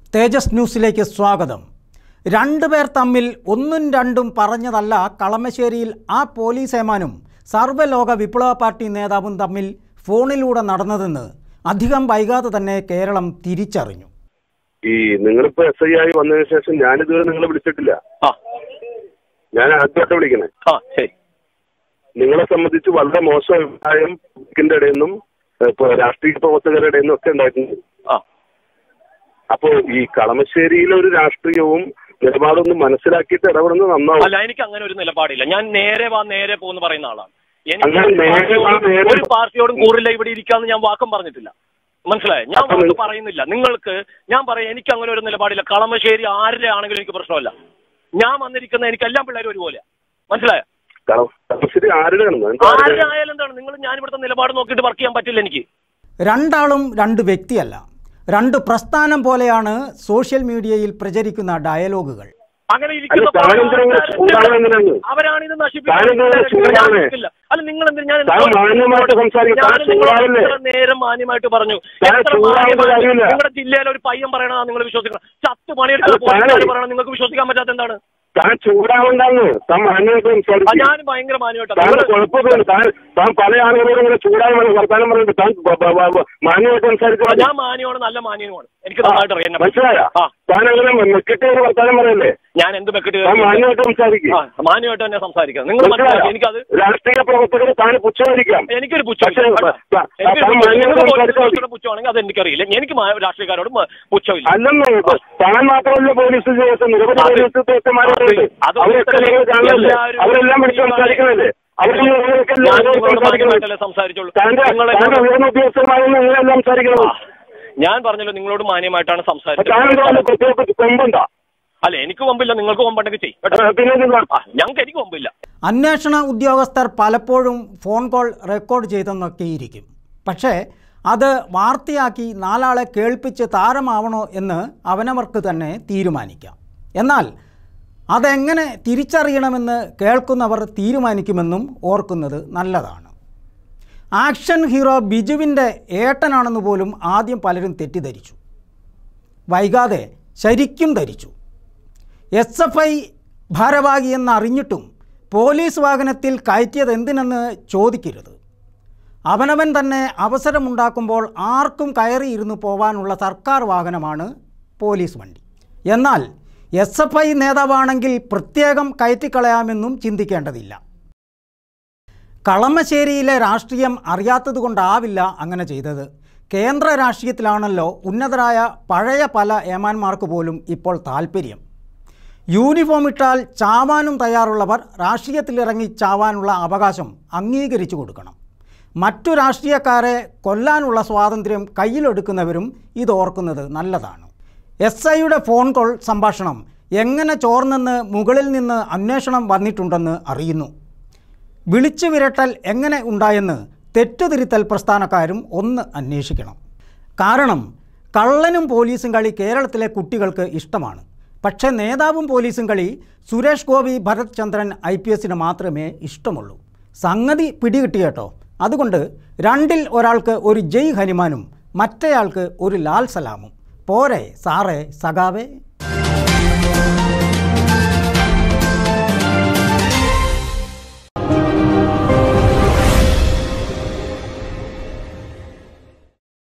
തേജസ് ന്യൂസിലേക്ക് സ്വാഗതം രണ്ടുപേർ തമ്മിൽ ഒന്നും രണ്ടും പറഞ്ഞതല്ല കളമശ്ശേരിയിൽ ആ പോലീസ് ഏമാനും സർവ്വലോക വിപ്ലവ പാർട്ടി നേതാവും തമ്മിൽ ഫോണിലൂടെ നടന്നതെന്ന് അധികം വൈകാതെ തന്നെ കേരളം തിരിച്ചറിഞ്ഞു ഈ നിങ്ങളിപ്പോ എസ് ഐ ആയി വന്നതിന് ശേഷം ഞാനിതുവരെ നിങ്ങളെ വിളിച്ചിട്ടില്ല ആ ഞാൻ ആദ്യമായിട്ട് വിളിക്കണേ ആ ശരി നിങ്ങളെ സംബന്ധിച്ച് വളരെ മോശം അഭിപ്രായം പബ്ലിക്കിന്റെ ഇടയിൽ നിന്നും ഇപ്പൊ രാഷ്ട്രീയ പ്രവർത്തകരുടെ ഇടയിൽ നിന്നും ഒക്കെ ഉണ്ടായിട്ടുണ്ട് ആ അപ്പോ ഈ കളമശ്ശേരിയിലെ ഒരു രാഷ്ട്രീയവും നിലപാടൊന്നും മനസ്സിലാക്കിയിട്ട് ഇടപെടുന്നത് നന്നാവും അല്ല എനിക്ക് അങ്ങനെ ഒരു നിലപാടില്ല ഞാൻ നേരെ വാ നേരെ പോന്ന് പറയുന്ന ആളാണ് അങ്ങനെ എനിക്ക് ഒരു നേരെ വാ പാർട്ടിയോടും- നേരെ ഒരു പാർട്ടിയോടും കൂറില്ല ഇവിടെ ഇരിക്കാന്ന് ഞാൻ വാക്കും പറഞ്ഞിട്ടില്ല മനസ്സിലായോ ഞാൻ അപ്പൊ വാക്ക് നിങ്ങൾ- പറയുന്നില്ല നിങ്ങൾക്ക് ഞാൻ പറയാം എനിക്ക് അങ്ങനെ ഒരു നിലപാടില്ല കളമശ്ശേരി ആരുടെ ആണെങ്കിലും എനിക്ക് പ്രശ്നമല്ല ഞാൻ വന്നിരിക്കുന്ന എനിക്ക് എല്ലാ പിള്ളേരും ഒരുപോലെ മനസ്സിലായോ കള- കളമശ്ശേരി ആരുടെയാണ് എന്താ ആരുടെ ആരുടെ? ആയാലും എന്താണ് നിങ്ങൾ ഞാൻ ഇവിടുത്തെ നിലപാട് നോക്കിയിട്ട് വർക്ക് ചെയ്യാൻ പറ്റില്ല എനിക്ക് രണ്ടാളും രണ്ട് വ്യക്തിയല്ല രണ്ട് പ്രസ്ഥാനം പോലെയാണ് സോഷ്യൽ മീഡിയയിൽ പ്രചരിക്കുന്ന ഡയലോഗുകൾ അങ്ങനെ ഇരിക്കുന്ന അല്ല, താനെന്തിനാ ഇങ്ങനെ ചൂടാവുന്നത് എന്തിനാണ്? അവരാണ് ഇത് താനെന്തിനാ ഇങ്ങനെ ചൂടാവുന്നത്? നശിപ്പിക്കുന്നത് അല്ല നിങ്ങൾ എന്തിനാ ഞാൻ താൻ മാന്യമായിട്ട് സംസാരിക്കും. താൻ ഞാൻ നിങ്ങളോട് ചൂടാവല്ലേ? എത്ര നേരം മാന്യമായിട്ട് പറഞ്ഞു താൻ എത്ര ചൂടാവേണ്ട മാന്യമായിട്ട് കാര്യമില്ല. നിങ്ങളുടെ ജില്ലയിലെ ഒരു പയ്യൻ പറയണ നിങ്ങൾ വിശ്വസിക്കണം ചത്ത് പണിയെടുക്കുന്ന അല്ല, താനേ- പോലീസുകാർ പറയണം നിങ്ങൾക്ക് വിശ്വസിക്കാൻ പറ്റാത്ത എന്താണ് താൻ ചൂടാവണ്ടെന്ന് താൻ മാന്യമായിട്ട് ആ, സംസാരിക്കും ഞാൻ ഭയങ്കര മാന്യമായിട്ടാണ് താൻ നിങ്ങള് കുഴപ്പമൊന്നുമില്ല താൻ താൻ പല ആളുകളോടും ഇങ്ങനെ ചൂടായി വന്ന് വർത്താനം പറഞ്ഞിട്ട് താൻ ബ- ബ- ബ- ബ- മാന്യമായിട്ട് ആ, സംസാരിക്കണം ഞാൻ മാന്യമാണ് നല്ല മാന്യനുമാണ് എനിക്ക് നന്നായിട്ട് അറിയാം എന്നെ പറ്റി. മനസ്സിലായ ആ താൻ അങ്ങനെ മെക്കിട്ട് ഒരു വർത്താനം പറയല്ലേ ഞാൻ എന്ത് വെക്കിട്ട് താൻ മാന്യമായിട്ട് സംസാരിക്കും ആ മാന്യമായിട്ട് തന്നെ സംസാരിക്കാം നിങ്ങൾ മനസ്സിലാക്കി എനിക്കത് രാഷ്ട്രീയ പ്രവർത്തകർ താൻ പുച്ഛമായിരിക്കാം എനിക്കൊരു പുച്ഛം പക്ഷേ, കേട്ടോ. ത- എനിക്കൊരു താൻ പുച്ഛം. മാന്യമായിട്ട് നിങ്ങൾക്ക് സംസാരിച്ചാൽ മതി. പോലീസുകാരുടെ പുച്ഛമാണെങ്കിൽ അത് എനിക്കറിയില്ല എനിക്ക് മാ- രാഷ്ട്രീയക്കാരോട് മ- പുച്ഛമില്ല അല്ലെന്ന് താൻ മാത്രമല്ല പോലീസ് ഉദ്യോഗസ്ഥൻ നിരവധി അത് പോലീസ് ഉദ്യോഗസ്ഥന്മാരുണ്ട് അത് അവരൊക്കെ നിങ്ങൾ കാണുന്നില്ലേ എല്ലാവരും അവരെല്ലാം വിളിച്ച് സംസാരിക്കണല്ലേ അവരെല്ലാം നിങ്ങളൊക്കെ ഞാൻ എല്ലാവരും നിങ്ങളോട് സംസാരിക്കണത് മാന്യമായിട്ടല്ലേ സംസാരിച്ചുള്ളൂ താന്റെ നിങ്ങൾ താന്റെ എന്നോട് ഉയർന്ന ഉദ്യോഗസ്ഥന്മാരെന്ന് നിങ്ങളെല്ലാം സംസാരിക്കണം ആ, ഞാൻ പറഞ്ഞല്ലോ നിങ്ങളോട് മാന്യമായിട്ടാണ് സംസാരിച്ചത് താനെന്താ പ്രത്യേക കൊമ്പുണ്ടോ അല്ല എനിക്ക് മുമ്പില്ല നിങ്ങൾക്ക് മുമ്പുണ്ടെങ്കിൽ ചെയ്യും കേട്ടോ പിന്നെ ഇതെന്താ? ആ, ഞങ്ങൾക്ക് എനിക്ക് മുമ്പില്ല അന്വേഷണ ഉദ്യോഗസ്ഥർ പലപ്പോഴും ഫോൺ കോൾ റെക്കോർഡ് ചെയ്തെന്നൊക്കെ ഇരിക്കും പക്ഷേ അത് വാർത്തയാക്കി നാലാളെ കേൾപ്പിച്ച് താരമാവണോ എന്ന് അവനവർക്ക് തന്നെ തീരുമാനിക്കാം എന്നാൽ അതെങ്ങനെ തിരിച്ചറിയണമെന്ന് കേൾക്കുന്നവർ തീരുമാനിക്കുമെന്നും ഓർക്കുന്നത് നല്ലതാണ് ആക്ഷൻ ഹീറോ ബിജുവിൻ്റെ ഏട്ടനാണെന്ന് പോലും ആദ്യം പലരും തെറ്റിദ്ധരിച്ചു വൈകാതെ ശരിക്കും ധരിച്ചു എസ് എഫ് ഐ ഭാരവാഹി എന്നറിഞ്ഞിട്ടും പോലീസ് വാഹനത്തിൽ കയറ്റിയത് എന്തിനെന്ന് ചോദിക്കരുത് അവനവൻ തന്നെ അവസരമുണ്ടാക്കുമ്പോൾ ആർക്കും കയറിയിരുന്നു പോവാനുള്ള സർക്കാർ വാഹനമാണ് പോലീസ് വണ്ടി എന്നാൽ എസ് എഫ് ഐ നേതാവാണെങ്കിൽ പ്രത്യേകം കയറ്റിക്കളയാമെന്നും ചിന്തിക്കേണ്ടതില്ല കളമശ്ശേരിയിലെ രാഷ്ട്രീയം അറിയാത്തതുകൊണ്ടാവില്ല അങ്ങനെ ചെയ്തത് കേന്ദ്ര രാഷ്ട്രീയത്തിലാണല്ലോ ഉന്നതരായ പഴയ പല ഏമാന്മാർക്ക് പോലും ഇപ്പോൾ താൽപ്പര്യം യൂണിഫോം ഇട്ടാൽ ചാവാനും തയ്യാറുള്ളവർ രാഷ്ട്രീയത്തിലിറങ്ങി ചാവാനുള്ള അവകാശം അംഗീകരിച്ചു കൊടുക്കണം മറ്റു രാഷ്ട്രീയക്കാരെ കൊല്ലാനുള്ള സ്വാതന്ത്ര്യം കയ്യിലെടുക്കുന്നവരും ഇതോർക്കുന്നത് നല്ലതാണ് എസ് ഐയുടെ ഫോൺ കോൾ സംഭാഷണം എങ്ങനെ ചോർന്നെന്ന് മുകളിൽ നിന്ന് അന്വേഷണം വന്നിട്ടുണ്ടെന്ന് അറിയുന്നു വിളിച്ചു വിരട്ടൽ എങ്ങനെ ഉണ്ടായെന്ന് തെറ്റുതിരുത്തൽ പ്രസ്ഥാനക്കാരും ഒന്ന് അന്വേഷിക്കണം കാരണം കള്ളനും പോലീസും കളി കേരളത്തിലെ കുട്ടികൾക്ക് ഇഷ്ടമാണ് പക്ഷേ നേതാവും പോലീസും കളി സുരേഷ് ഗോപി ഭരത് ചന്ദ്രൻ ഐ പി എസിന് മാത്രമേ ഇഷ്ടമുള്ളൂ സംഗതി പിടികിട്ടിയേട്ടോ അതുകൊണ്ട് രണ്ടിൽ ഒരാൾക്ക് ഒരു ജയ് ഹനുമാനും മറ്റേയാൾക്ക് ഒരു ലാൽ സലാമും പോരെ സാറേ സഖാവേ